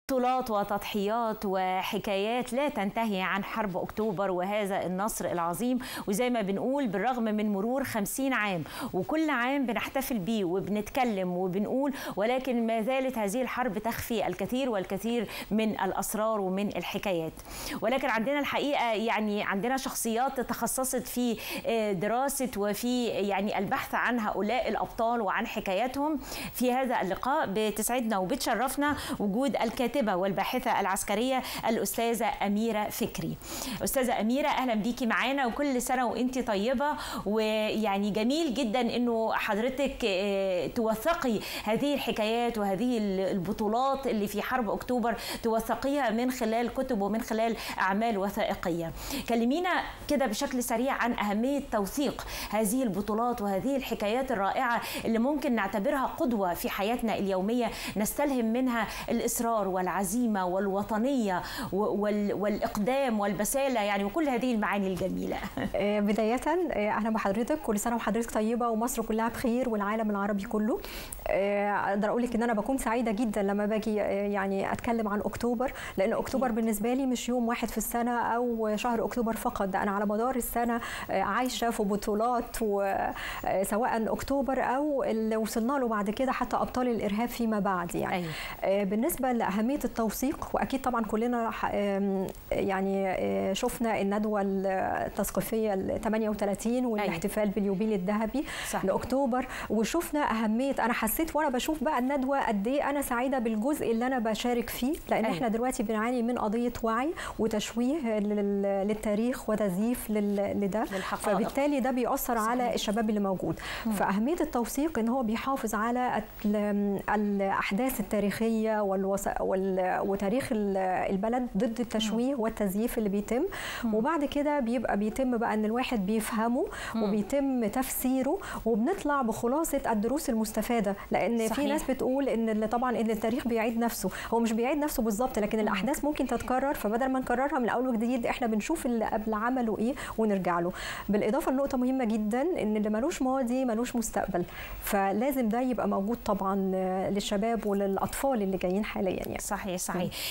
بطولات وتضحيات وحكايات لا تنتهي عن حرب أكتوبر وهذا النصر العظيم وزي ما بنقول بالرغم من مرور خمسين عام وكل عام بنحتفل بيه وبنتكلم وبنقول ولكن ما زالت هذه الحرب تخفي الكثير والكثير من الأسرار ومن الحكايات ولكن عندنا الحقيقة يعني عندنا شخصيات تخصصت في دراسة وفي يعني البحث عن هؤلاء الأبطال وعن حكاياتهم في هذا اللقاء بتسعدنا وبتشرفنا وجود الكاتبة والباحثة العسكرية الأستاذة أميرة فكري أستاذة أميرة أهلا بيكي معانا وكل سنة وأنت طيبة ويعني جميل جدا أنه حضرتك توثقي هذه الحكايات وهذه البطولات اللي في حرب أكتوبر توثقيها من خلال كتب ومن خلال أعمال وثائقية كلمينا كده بشكل سريع عن أهمية توثيق هذه البطولات وهذه الحكايات الرائعة اللي ممكن نعتبرها قدوة في حياتنا اليومية نستلهم منها الإصرار والعزيمة والوطنية والإقدام والبسالة يعني وكل هذه المعاني الجميلة بداية أهلا بحضرتك كل سنة وحضرتك طيبة ومصر كلها بخير والعالم العربي كله أقدر أقول لك إن أنا بكون سعيدة جدا لما باجي يعني أتكلم عن أكتوبر لأن أكتوبر بالنسبة لي مش يوم واحد في السنة أو شهر أكتوبر فقط ده أنا على مدار السنة عايشة في بطولات سواء أكتوبر أو اللي وصلنا له بعد كده حتى أبطال الإرهاب فيما بعد يعني أيوة. بالنسبة لأهمية التوثيق وأكيد طبعا كلنا يعني شفنا الندوة التثقيفية ال 38 والاحتفال أيوة. باليوبيل الذهبي لأكتوبر وشفنا أهمية أنا حسيت وأنا بشوف بقى الندوة قد إيه أنا سعيدة بالجزء اللي أنا بشارك فيه لأن أيوة. إحنا دلوقتي بنعاني من قضية وعي وتشويه للتاريخ وتزييف لده للحقائق. فبالتالي ده بيأثر صحيح. على الشباب اللي موجود م. فأهمية التوثيق إن هو بيحافظ على الأحداث التاريخية والوس... وال... وتاريخ البلد ضد التشويه م. والتزييف اللي بيتم م. وبعد كده بيبقى بيتم بقى ان الواحد بيفهمه م. وبيتم تفسيره وبنطلع بخلاصه الدروس المستفاده لان صحيح. في ناس بتقول ان طبعا ان التاريخ بيعيد نفسه هو مش بيعيد نفسه بالظبط لكن م. الاحداث ممكن تتكرر فبدل ما نكررها من اول وجديد احنا بنشوف اللي قبل عمله ايه ونرجع له بالاضافه لنقطه مهمه جدا ان اللي ملوش ماضي ملوش مستقبل فلازم ده يبقى موجود طبعا للشباب وللاطفال اللي جايين حاليا يعني صحيح صحيح م.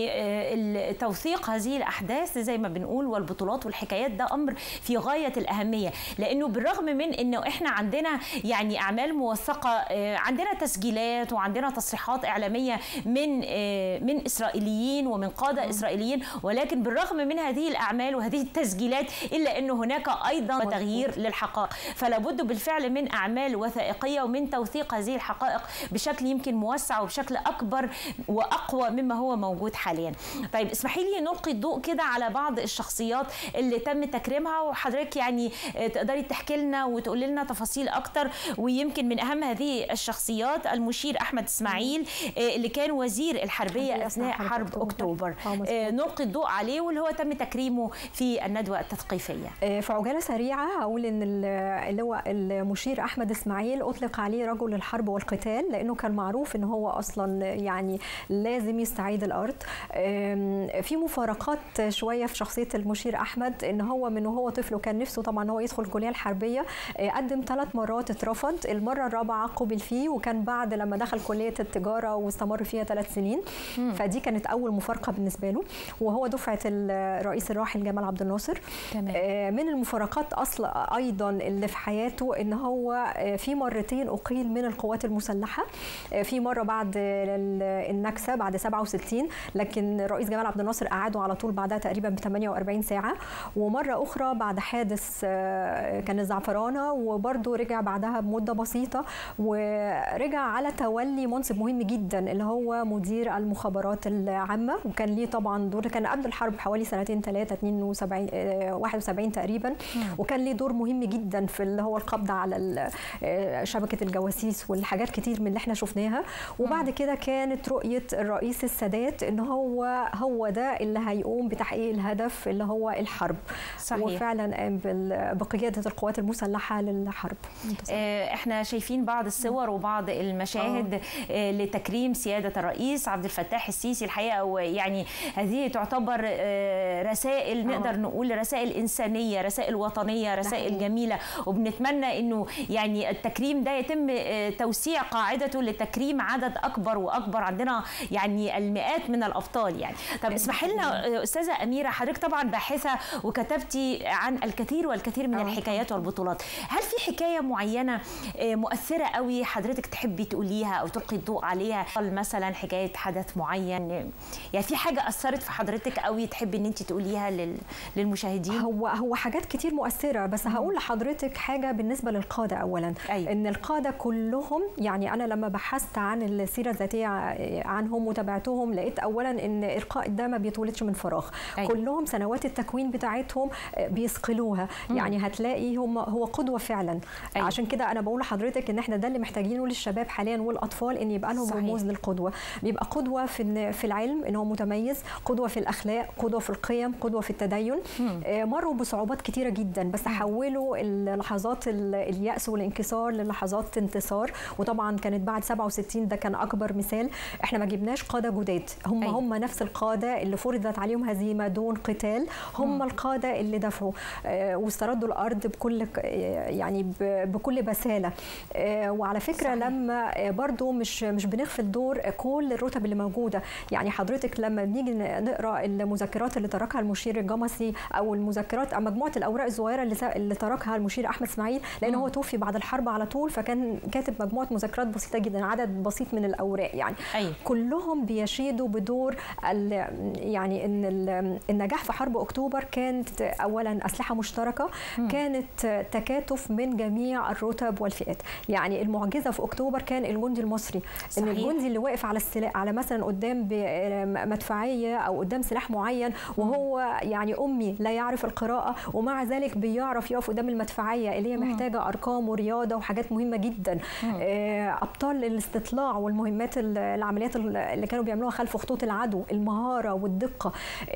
يعني توثيق هذه الاحداث زي ما بنقول والبطولات والحكايات ده امر في غايه الاهميه لانه بالرغم من انه احنا عندنا يعني اعمال موثقه عندنا تسجيلات وعندنا تصريحات اعلاميه من من اسرائيليين ومن قاده م. اسرائيليين ولكن بالرغم من هذه الاعمال وهذه التسجيلات الا انه هناك ايضا تغيير للحقائق فلا بد بالفعل من اعمال وثائقيه ومن توثيق هذه الحقائق بشكل يمكن موسع وبشكل اكبر واقوى مما هو موجود حاليا طيب اسمحي لي نلقي الضوء كده على بعض الشخصيات اللي تم تكريمها وحضرتك يعني تقدري تحكي لنا وتقولي لنا تفاصيل اكتر ويمكن من اهم هذه الشخصيات المشير احمد اسماعيل اللي كان وزير الحربيه اثناء حرب اكتوبر نلقي الضوء عليه واللي هو تم تكريمه في الندوه التثقيفيه في عجاله سريعه هقول ان اللي هو المشير احمد اسماعيل اطلق عليه رجل الحرب والقتال لانه كان معروف ان هو اصلا يعني لازم يستعيد الارض في مفارقات شويه في شخصيه المشير احمد ان هو من وهو طفل وكان نفسه طبعا هو يدخل الكليه الحربيه قدم ثلاث مرات اترفض المره الرابعه قبل فيه وكان بعد لما دخل كليه التجاره واستمر فيها ثلاث سنين م. فدي كانت اول مفارقه بالنسبه له وهو دفعه الرئيس الراحل جمال عبد الناصر تمام. من المفارقات اصل ايضا اللي في حياته ان هو في مرتين اقيل من القوات المسلحه في مره بعد النكسه بعد 67 لكن الرئيس جمال عبد الناصر قعده على طول بعدها تقريبا ب 48 ساعه ومره اخرى بعد حادث كان الزعفرانه وبرده رجع بعدها بمده بسيطه ورجع على تولي منصب مهم جدا اللي هو مدير المخابرات العامه وكان ليه طبعا دور كان قبل الحرب حوالي سنتين ثلاثه 72 71 تقريبا وكان ليه دور مهم جدا في اللي هو القبض على شبكه الجواسيس والحاجات كتير من اللي احنا شفناها وبعد كده كانت رؤيه الرئيس السادات ان هو هو ده اللي هيقوم بتحقيق الهدف اللي هو الحرب صحيح. وفعلا قام بقياده القوات المسلحه للحرب احنا شايفين بعض الصور وبعض المشاهد أوه. لتكريم سياده الرئيس عبد الفتاح السيسي الحقيقه ويعني هذه تعتبر رسائل أوه. نقدر نقول رسائل انسانيه رسائل وطنيه رسائل جميله وبنتمنى انه يعني التكريم ده يتم توسيع قاعدته لتكريم عدد اكبر واكبر عندنا يعني يعني المئات من الابطال يعني طب اسمح لنا استاذه اميره حضرتك طبعا باحثه وكتبتي عن الكثير والكثير من الحكايات والبطولات هل في حكايه معينه مؤثره قوي حضرتك تحبي تقوليها او تلقي الضوء عليها مثلا حكايه حدث معين يعني في حاجه اثرت في حضرتك قوي تحبي ان انت تقوليها للمشاهدين هو هو حاجات كتير مؤثره بس هقول لحضرتك حاجه بالنسبه للقاده اولا أيوة. ان القاده كلهم يعني انا لما بحثت عن السيره الذاتيه عنهم وتابعتهم لقيت اولا ان القائد ده ما بيتولدش من فراغ أيوة. كلهم سنوات التكوين بتاعتهم بيثقلوها يعني هتلاقي هم هو قدوه فعلا أيوة. عشان كده انا بقول لحضرتك ان احنا ده اللي محتاجينه للشباب حاليا والاطفال ان يبقى لهم رموز للقدوه بيبقى قدوه في في العلم ان هو متميز قدوه في الاخلاق قدوه في القيم قدوه في التدين آه مروا بصعوبات كتيره جدا بس حولوا لحظات الياس والانكسار للحظات انتصار وطبعا كانت بعد 67 ده كان اكبر مثال احنا ما جبناش قاده جداد هم أي. هم نفس القاده اللي فرضت عليهم هزيمه دون قتال هم م. القاده اللي دفعوا آه واستردوا الارض بكل يعني بكل بساله آه وعلى فكره صحيح. لما برضو مش مش بنغفل دور كل الرتب اللي موجوده يعني حضرتك لما بنيجي نقرا المذكرات اللي تركها المشير الجمصي او المذكرات او مجموعه الاوراق الصغيره اللي, اللي تركها المشير احمد اسماعيل لان هو توفي بعد الحرب على طول فكان كاتب مجموعه مذكرات بسيطه جدا عدد بسيط من الاوراق يعني أي. كلهم بيشيدوا بدور يعني ان النجاح في حرب اكتوبر كانت اولا اسلحه مشتركه م. كانت تكاتف من جميع الرتب والفئات يعني المعجزه في اكتوبر كان الجندي المصري صحيح. ان الجندي اللي واقف على السلاح على مثلا قدام مدفعيه او قدام سلاح معين وهو يعني امي لا يعرف القراءه ومع ذلك بيعرف يقف قدام المدفعيه اللي هي محتاجه ارقام ورياضه وحاجات مهمه جدا ابطال الاستطلاع والمهمات العمليات اللي كانوا بيعملوها خلف خطوط العدو المهاره والدقه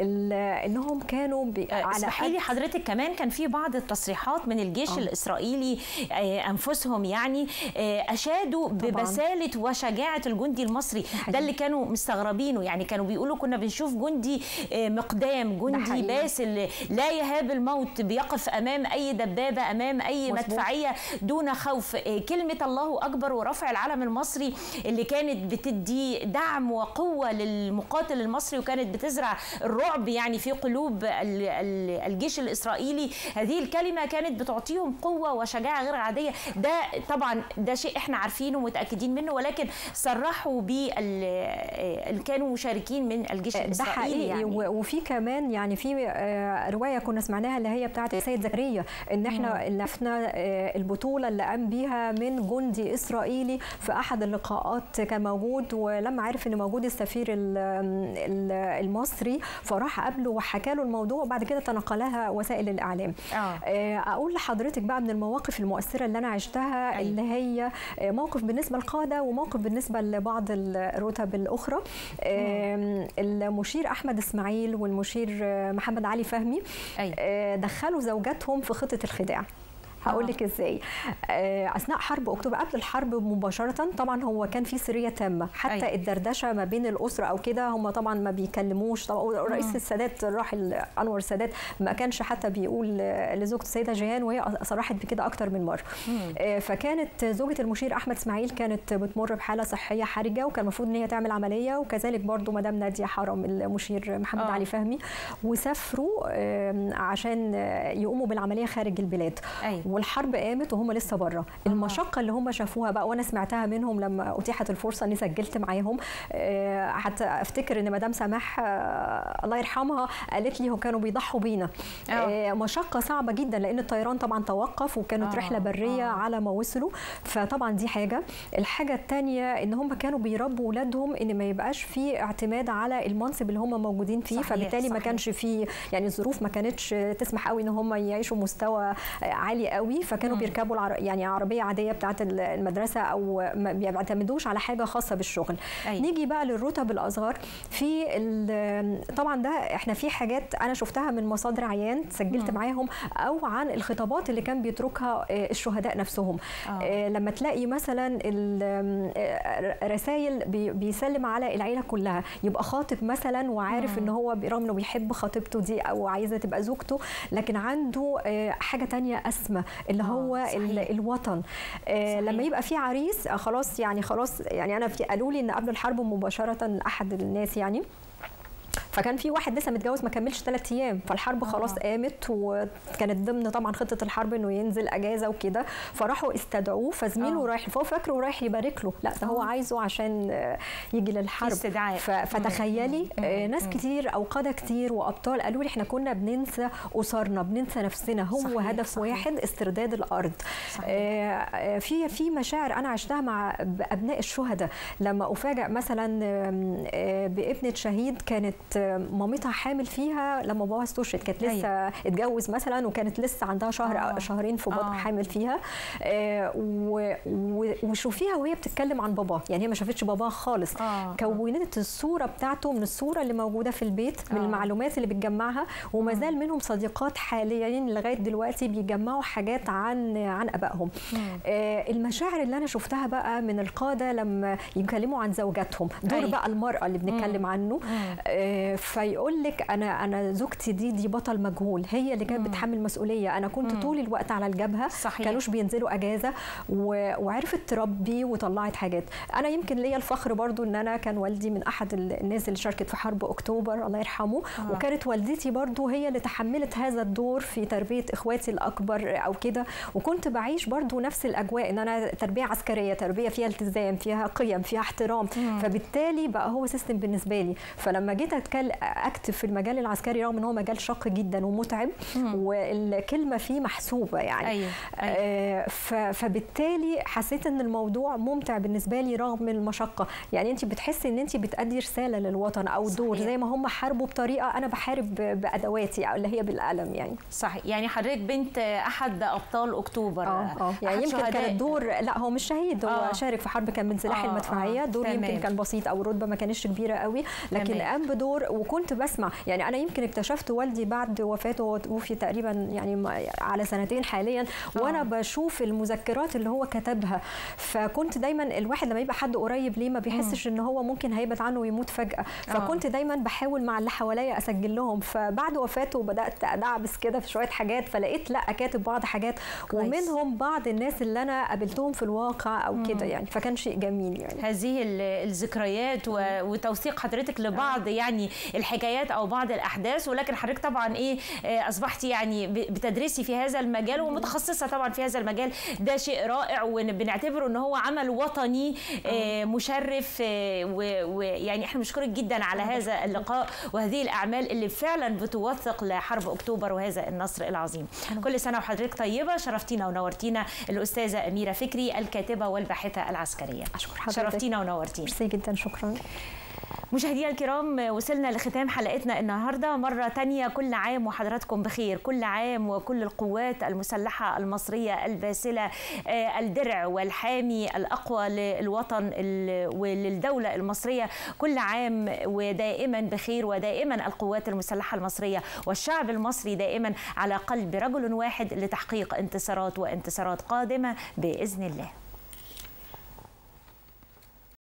انهم كانوا على اسمحي لي حضرتك كمان كان في بعض التصريحات من الجيش أوه. الاسرائيلي انفسهم يعني اشادوا طبعاً. ببساله وشجاعه الجندي المصري ده اللي كانوا مستغربينه يعني كانوا بيقولوا كنا بنشوف جندي مقدام جندي باسل لا يهاب الموت بيقف امام اي دبابه امام اي مزبوط. مدفعيه دون خوف كلمه الله اكبر ورفع العلم المصري اللي كانت بتدي دعم وقوه للمقاتل المصري وكانت بتزرع الرعب يعني في قلوب الجيش الاسرائيلي هذه الكلمه كانت بتعطيهم قوه وشجاعه غير عاديه ده طبعا ده شيء احنا عارفينه ومتاكدين منه ولكن صرحوا بيه اللي كانوا مشاركين من الجيش الاسرائيلي يعني. وفي كمان يعني في روايه كنا سمعناها اللي هي بتاعه السيد زكريا ان احنا لفنا البطوله اللي قام بيها من جندي اسرائيلي في احد اللقاءات كان موجود ولما عرف ان موجود السفير المصري فراح قابله وحكى له الموضوع وبعد كده تنقلها وسائل الاعلام آه. اقول لحضرتك بقى من المواقف المؤثره اللي انا عشتها أي. اللي هي موقف بالنسبه للقاده وموقف بالنسبه لبعض الرتب الاخرى المشير احمد اسماعيل والمشير محمد علي فهمي أي. دخلوا زوجاتهم في خطه الخداع هقول لك ازاي اثناء حرب اكتوبر قبل الحرب مباشره طبعا هو كان في سريه تامه حتى أي. الدردشه ما بين الاسره او كده هم طبعا ما بيكلموش طبعا رئيس السادات الراحل انور السادات ما كانش حتى بيقول لزوجته السيده جيهان وهي صرحت بكده اكتر من مره مم. فكانت زوجه المشير احمد اسماعيل كانت بتمر بحاله صحيه حرجه وكان المفروض ان هي تعمل عمليه وكذلك برضو مدام ناديه حرم المشير محمد أوه. علي فهمي وسافروا عشان يقوموا بالعمليه خارج البلاد أي. والحرب قامت وهم لسه بره المشقه اللي هم شافوها بقى وانا سمعتها منهم لما اتيحت الفرصه اني سجلت معاهم حتى افتكر ان مدام سماح الله يرحمها قالت لي هو كانوا بيضحوا بينا أوه. مشقه صعبه جدا لان الطيران طبعا توقف وكانت أوه. رحله بريه أوه. على ما وصلوا فطبعا دي حاجه الحاجه الثانيه ان هم كانوا بيربوا اولادهم ان ما يبقاش في اعتماد على المنصب اللي هم موجودين فيه صحيح. فبالتالي صحيح. ما كانش في يعني الظروف ما كانتش تسمح قوي ان هم يعيشوا مستوى عالي قوي فكانوا مم. بيركبوا العر... يعني عربيه عاديه بتاعه المدرسه او ما بيعتمدوش على حاجه خاصه بالشغل أي. نيجي بقى للرتب الاصغر في طبعا ده احنا في حاجات انا شفتها من مصادر عيان سجلت مم. معاهم او عن الخطابات اللي كان بيتركها الشهداء نفسهم آه. لما تلاقي مثلا رسائل بيسلم على العيله كلها يبقى خاطب مثلا وعارف مم. ان هو برغم انه بيحب خطيبته دي او عايزه تبقى زوجته لكن عنده حاجه تانية اسمى اللي هو صحيح. الوطن آه لما يبقى في عريس آه خلاص يعني خلاص يعني انا في قالوا لي ان قبل الحرب مباشره احد الناس يعني فكان في واحد لسه متجوز ما كملش ثلاث ايام فالحرب خلاص آه. قامت وكانت ضمن طبعا خطه الحرب انه ينزل اجازه وكده فراحوا استدعوه فزميله آه. رايح فهو فاكره رايح يبارك له لا ده هو عايزه عشان يجي للحرب استدعاء فتخيلي آه ناس كتير او قاده كتير وابطال قالوا لي احنا كنا بننسى اسرنا بننسى نفسنا هو صحيح هدف صحيح. واحد استرداد الارض صحيح. آه في في مشاعر انا عشتها مع ابناء الشهداء لما افاجئ مثلا بابنه شهيد كانت مامتها حامل فيها لما باباها استشهد كانت لسه أيوة. اتجوز مثلا وكانت لسه عندها شهر آه. شهرين في بطن آه. حامل فيها آه وشوفيها وهي بتتكلم عن باباه يعني هي ما شافتش باباها خالص آه. كونت الصوره بتاعته من الصوره اللي موجوده في البيت من آه. المعلومات اللي بتجمعها وما زال منهم صديقات حاليا لغايه دلوقتي بيجمعوا حاجات عن عن ابائهم آه المشاعر اللي انا شفتها بقى من القاده لما يتكلموا عن زوجاتهم دور أيوة. بقى المراه اللي بنتكلم عنه آه فيقول لك انا انا زوجتي دي دي بطل مجهول هي اللي كانت بتحمل مسؤوليه انا كنت مم. طول الوقت على الجبهه صحيح. كانوش بينزلوا اجازه و... وعرفت تربي وطلعت حاجات انا يمكن ليا الفخر برضو ان انا كان والدي من احد الناس اللي شاركت في حرب اكتوبر الله يرحمه آه. وكانت والدتي برضو هي اللي تحملت هذا الدور في تربيه اخواتي الاكبر او كده وكنت بعيش برضو نفس الاجواء ان انا تربيه عسكريه تربيه فيها التزام فيها قيم فيها احترام مم. فبالتالي بقى هو سيستم بالنسبه لي فلما جيت اتكلم اكتف في المجال العسكري رغم ان هو مجال شاق جدا ومتعب مم. والكلمه فيه محسوبه يعني أيوة. أيوة. آه فبالتالي حسيت ان الموضوع ممتع بالنسبه لي رغم المشقه يعني انت بتحسي ان انت بتادي رساله للوطن او دور صحيح. زي ما هم حاربوا بطريقه انا بحارب بادواتي او اللي هي بالقلم يعني صحيح يعني حضرتك بنت احد ابطال اكتوبر اه اه يعني يمكن كان الدور لا هو مش شهيد هو آه. شارك في حرب كان من سلاح آه المدفعيه دور آه. يمكن كان بسيط او الرتبه ما كانتش كبيره قوي لكن قام بدور وكنت بسمع يعني انا يمكن اكتشفت والدي بعد وفاته هو توفي تقريبا يعني على سنتين حاليا وانا بشوف المذكرات اللي هو كتبها فكنت دايما الواحد لما يبقى حد قريب ليه ما بيحسش ان هو ممكن هيبعد عنه ويموت فجاه فكنت دايما بحاول مع اللي حواليا اسجل لهم فبعد وفاته بدات ادعبس كده في شويه حاجات فلقيت لا كاتب بعض حاجات كويس. ومنهم بعض الناس اللي انا قابلتهم في الواقع او كده يعني فكان شيء جميل يعني هذه الذكريات وتوثيق حضرتك لبعض يعني الحكايات او بعض الاحداث ولكن حضرتك طبعا ايه اصبحتي يعني بتدرسي في هذا المجال ومتخصصه طبعا في هذا المجال ده شيء رائع وبنعتبره ان هو عمل وطني مشرف ويعني احنا بنشكرك جدا على هذا اللقاء وهذه الاعمال اللي فعلا بتوثق لحرب اكتوبر وهذا النصر العظيم كل سنه وحضرتك طيبه شرفتينا ونورتينا الاستاذه اميره فكري الكاتبه والباحثه العسكريه اشكر حضرتك شرفتينا ونورتينا ميرسي جدا شكرا مشاهدينا الكرام وصلنا لختام حلقتنا النهارده مرة تانية كل عام وحضراتكم بخير كل عام وكل القوات المسلحة المصرية الباسلة الدرع والحامي الأقوى للوطن وللدولة المصرية كل عام ودائما بخير ودائما القوات المسلحة المصرية والشعب المصري دائما على قلب رجل واحد لتحقيق انتصارات وانتصارات قادمة بإذن الله